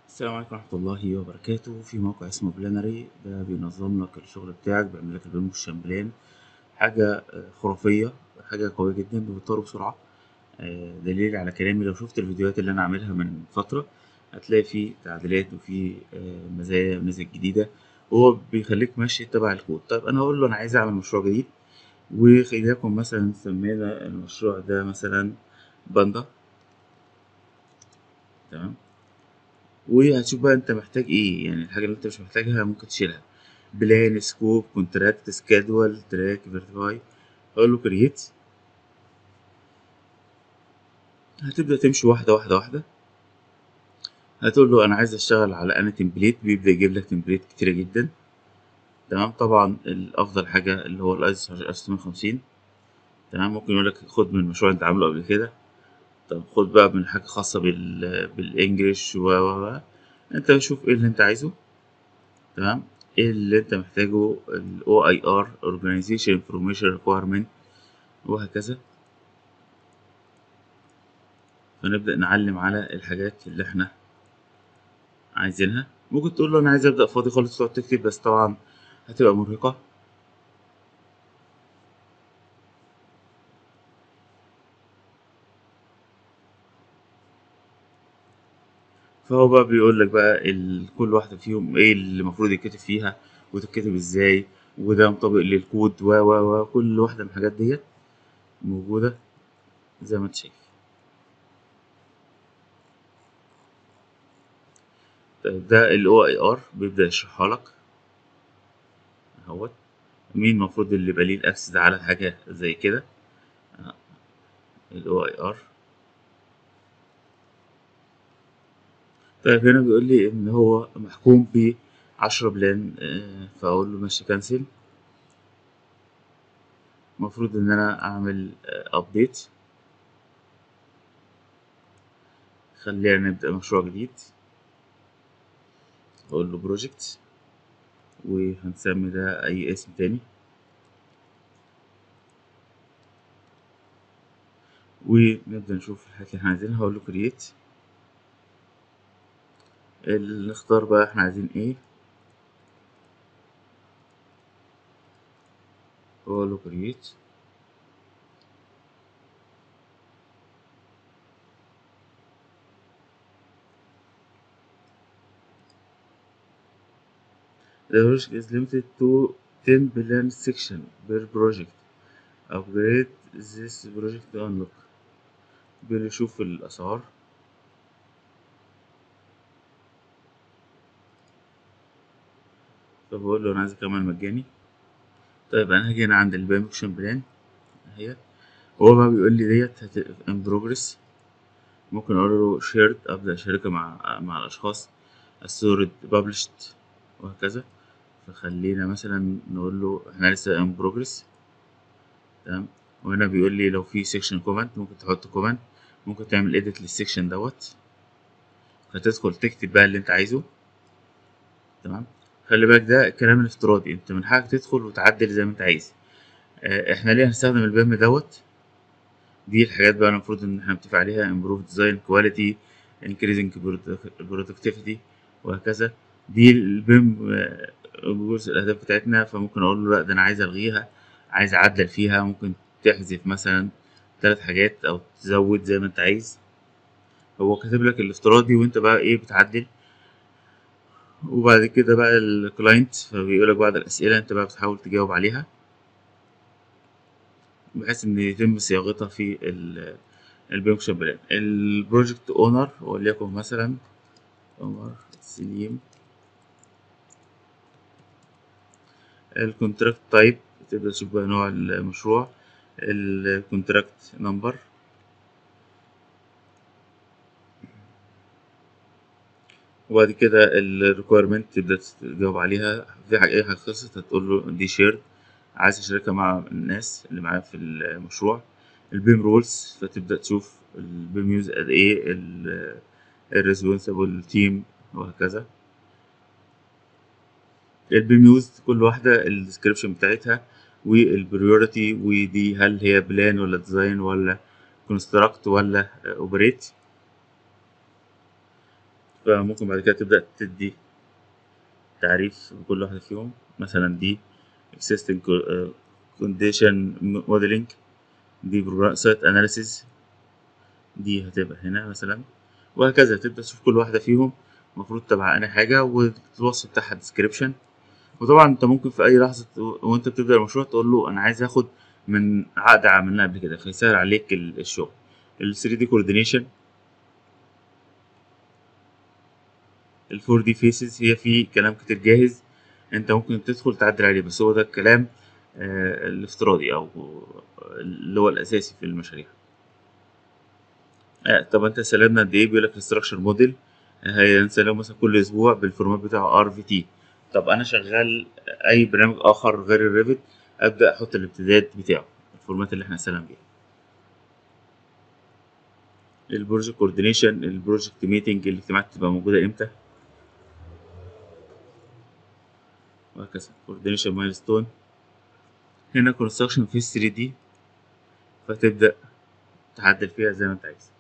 السلام عليكم ورحمة الله وبركاته في موقع اسمه بلانري ده بينظم لك الشغل بتاعك بيعمل لك البيم والشامبلين حاجة آه، خرافية حاجة قوية جدا بيطور بسرعة آه، دليل على كلامي لو شفت الفيديوهات اللي أنا عاملها من فترة هتلاقي فيه تعديلات وفيه آه، مزايا ونزل جديدة وهو بيخليك ماشي تبع الكود طيب أنا هقول له أنا عايز أعمل مشروع جديد وخليكم مثلا سمينا المشروع ده مثلا باندا تمام وهتشوف بقى انت محتاج ايه يعني الحاجة اللي انت مش محتاجها ممكن تشيلها بلان سكوب كونتراكت سكادول تراك فيرتيفاي اقول له كرييت هتبدأ تمشي واحدة واحدة واحدة هتقول له انا عايز اشتغل على انا تمبليت بيبدأ يجيب لك تمبليت كتيرة جدا تمام طبعا الافضل حاجة اللي هو الايزو 1650 تمام ممكن يقول لك خد من مشروع انت عامله قبل كده طب خد بقى من حاجة خاصة بال بالانجليش و و و انت شوف ايه اللي انت عايزه تمام ايه اللي انت محتاجه ال OIR Organization Information Requirement وهكذا فنبدأ نعلم على الحاجات اللي احنا عايزينها ممكن تقول له انا عايز ابدأ فاضي خالص تقعد تكتب بس طبعا هتبقى مرهقة فهو بقى بيقول لك بقى ال... كل واحدة فيهم ايه اللي المفروض يتكتب فيها وتتكتب ازاي وده مطابق للكود و و و كل واحدة من الحاجات ديت موجودة زي ما انت شايف طيب ده ال OIR بيبدأ يشرحها لك اهوت مين المفروض اللي يبقى ليه الاكسس على حاجة زي كده ال OIR طيب هنا بيقول لي ان هو محكوم ب 10 بلان آه، فاقول له ماشي كانسل المفروض ان انا اعمل ابديت خلينا نبدأ مشروع جديد اقول له بروجكت وهنسمي ده اي اسم تاني ونبدأ نشوف الحاجات اللي احنا عايزينها هقول له كرييت نختار بقى احنا عايزين ايه واقول له كرييت The project is limited to 10 plan section per project. Upgrade this project to unlock. بيقول لي شوف الأسعار فبقول له أنا عايز كمان مجاني طيب أنا هاجي هنا عند البيمكشن بلان اهي هو بقى بيقول لي ديت هتبقى in progress ممكن أقول له shared أبدأ أشاركها مع مع الأشخاص السورد published وهكذا فخلينا مثلا نقول له احنا لسه in progress تمام وهنا بيقول لي لو في section comment ممكن تحط comment ممكن تعمل edit للسكشن دوت فتدخل تكتب بقى اللي انت عايزه تمام خلي بالك ده الكلام الافتراضي انت من حقك تدخل وتعدل زي ما انت عايز اه احنا ليه هنستخدم البيم دوت دي الحاجات بقى المفروض ان احنا نتفق عليها improve design quality increasing productivity وهكذا دي البيم اه جزء الاهداف بتاعتنا فممكن اقول له لا ده انا عايز الغيها عايز اعدل فيها ممكن تحذف مثلا ثلاث حاجات او تزود زي ما انت عايز هو كاتب لك الافتراضي وانت بقى ايه بتعدل وبعد كده بقى الكلاينت فبيقول لك بعض الاسئله انت بقى بتحاول تجاوب عليها بحيث ان يتم صياغتها في البيمكشن بلان البروجكت اونر وليكن مثلا عمر سليم الكونتراكت تايب تبدأ تشوف بقى نوع المشروع الكونتراكت نمبر وبعد كده الريكويرمنت تبدأ تجاوب عليها في حاجة ايه حاجة خلصت هتقول له دي شير عايز اشاركها مع الناس اللي معايا في المشروع البيم رولز فتبدأ تشوف البيم يوز قد ايه الريسبونسبل تيم وهكذا البيم يوز كل واحدة الديسكريبشن بتاعتها والبريوريتي ودي هل هي بلان ولا ديزاين ولا كونستراكت ولا اوبريت فممكن بعد كده تبدأ تدي تعريف بكل واحدة فيهم مثلا دي existing condition modeling دي site analysis دي هتبقى هنا مثلا وهكذا تبدأ تشوف كل واحدة فيهم المفروض تبع أنا حاجة وتوصف بتاعها description وطبعا انت ممكن في اي لحظة وانت بتبدأ المشروع تقول له انا عايز اخد من عقد عملناه قبل كده فيسهل عليك الشغل ال 3 دي coordination ال 4 دي faces هي في كلام كتير جاهز انت ممكن تدخل تعدل عليه بس هو ده الكلام آه الافتراضي او اللي هو الاساسي في المشاريع آه طب انت سلمنا قد ايه بيقول لك الاستراكشر موديل هنسلمه مثلا كل اسبوع بالفورمات بتاعه ار في تي طب انا شغال اي برنامج اخر غير الريفت ابدا احط الامتداد بتاعه الفورمات اللي احنا سلم بيها البروجكت كوردينيشن البروجكت ميتنج الاجتماعات تبقى موجوده امتى وهكذا كوردينيشن مايلستون هنا كونستراكشن في 3 دي فتبدا تعدل فيها زي ما انت عايز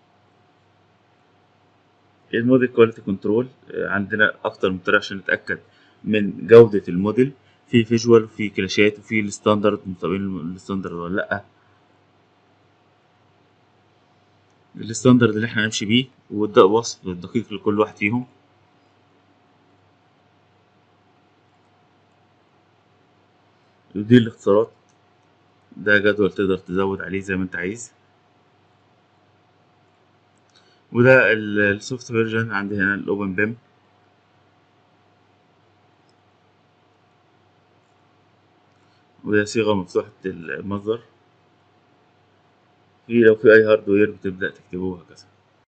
الموديل كواليتي كنترول عندنا اكتر من طريقه عشان نتاكد من جوده الموديل في فيجوال وفي كلاشات وفي الستاندرد مطابقين الستاندرد ولا لا الستاندرد اللي احنا هنمشي بيه وده وصف دقيق لكل واحد فيهم ودي الاختصارات ده جدول تقدر تزود عليه زي ما انت عايز وده السوفت فيرجن عندي هنا الاوبن بيم وده صيغة مفتوحة المصدر في لو في أي هاردوير بتبدأ تكتبوه هكذا